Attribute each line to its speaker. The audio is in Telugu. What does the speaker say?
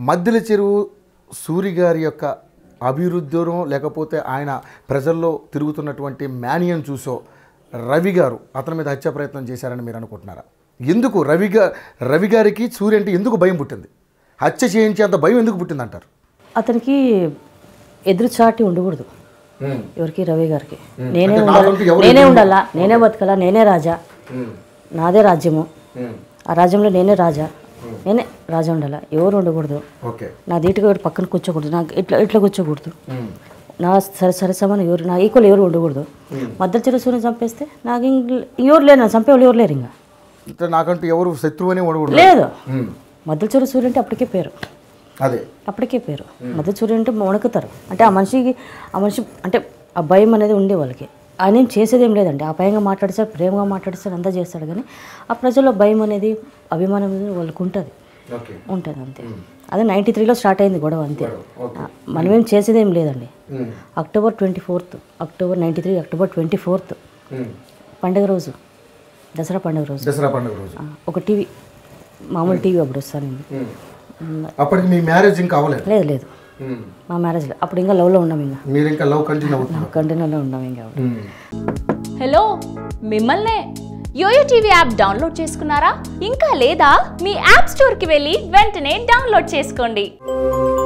Speaker 1: మద్దెల చెరువు సూరి గారి యొక్క అభివృద్ధిలో లేకపోతే ఆయన ప్రజల్లో తిరుగుతున్నటువంటి మేనియన్ చూసో రవి గారు అతని మీద హత్య ప్రయత్నం చేశారని మీరు అనుకుంటున్నారా ఎందుకు రవి గా రవి గారికి సూర్య అంటే ఎందుకు భయం పుట్టింది హత్య చేయించేంత భయం ఎందుకు పుట్టింది అంటారు
Speaker 2: అతనికి ఎదురుచాటి ఉండకూడదు ఎవరికి రవి గారికి నేనే
Speaker 1: అంటే
Speaker 2: ఉండాలి
Speaker 1: నాకంటూ ఎవరు
Speaker 2: నేనే ఉండాలా నేనే బతకాలా నేనే రాజా నాదే రాజ్యము ఆ రాజ్యంలో నేనే రాజా నేనే రాజా ఉండాలా ఎవరు ఉండకూడదు
Speaker 1: ఓకే
Speaker 2: నా దీటుగా ఎవరు పక్కన కూర్చోకూడదు నాకు ఇట్లా ఇట్లా కూర్చోకూడదు నా సరి సరసమైన ఎవరు నా ఈక్వల్ ఎవరు ఉండకూడదు మధ్య చెరుసూరిని చంపేస్తే నాకు ఇంక ఎవరు లేరు నా చంపేవాళ్ళు ఎవరు లేరు ఇంకా
Speaker 1: అంటే నాకంటూ ఎవరు శత్రువు అని ఉండకూడదు
Speaker 2: లేదు మధ్య చెరు సూర్యుడు అంటే అప్పటికే పేరు
Speaker 1: అదే
Speaker 2: అప్పటికే పేరు మధ్య సూర్యుడు అంటే వణుకుతారు అంటే ఆ మనిషికి ఆ మనిషి అంటే ఆ భయం అనేది ఉండే వాళ్ళకి ఆయన ఏం చేసేది ఏం లేదండి ఆ భయంగా మాట్లాడిస్తాడు ప్రేమగా మాట్లాడిస్తాడు అంతా చేస్తాడు కానీ ఆ ప్రజల్లో భయం అనేది అభిమానం అనేది వాళ్ళకి ఉంటుంది
Speaker 1: ఓకే
Speaker 2: ఉంటుంది అంతే అదే నైంటీ త్రీలో స్టార్ట్ అయింది గొడవ అంతే ఆ, మనమేం చేసేది ఏం లేదండి October twenty fourth October ninety three October twenty fourth పండుగ రోజు దసరా పండుగ రోజు
Speaker 1: దసరా పండుగ రోజు
Speaker 2: ఆ, ఒక టీవీ మామూలు టీవీ అప్పుడు వస్తాను
Speaker 1: అప్పటికి మీ మ్యారేజ్ ఇంకా అవ్వలేదు
Speaker 2: లేదు లేదు మా మ్యారేజ్లో అప్పుడు ఇంకా లవ్లో ఉన్నాం ఇంకా
Speaker 1: మీరు ఇంకా లవ్ కంటిన్యూ అవుతున్నారు
Speaker 2: కంటిన్యూలో ఉన్నాం ఇంకా
Speaker 3: హలో మిమ్మల్నే యోయో టీవీ యాప్ డౌన్లోడ్ చేసుకున్నారా ఇంకా లేదా మీ యాప్ స్టోర్కి వెళ్ళి వెంటనే డౌన్లోడ్ చేసుకోండి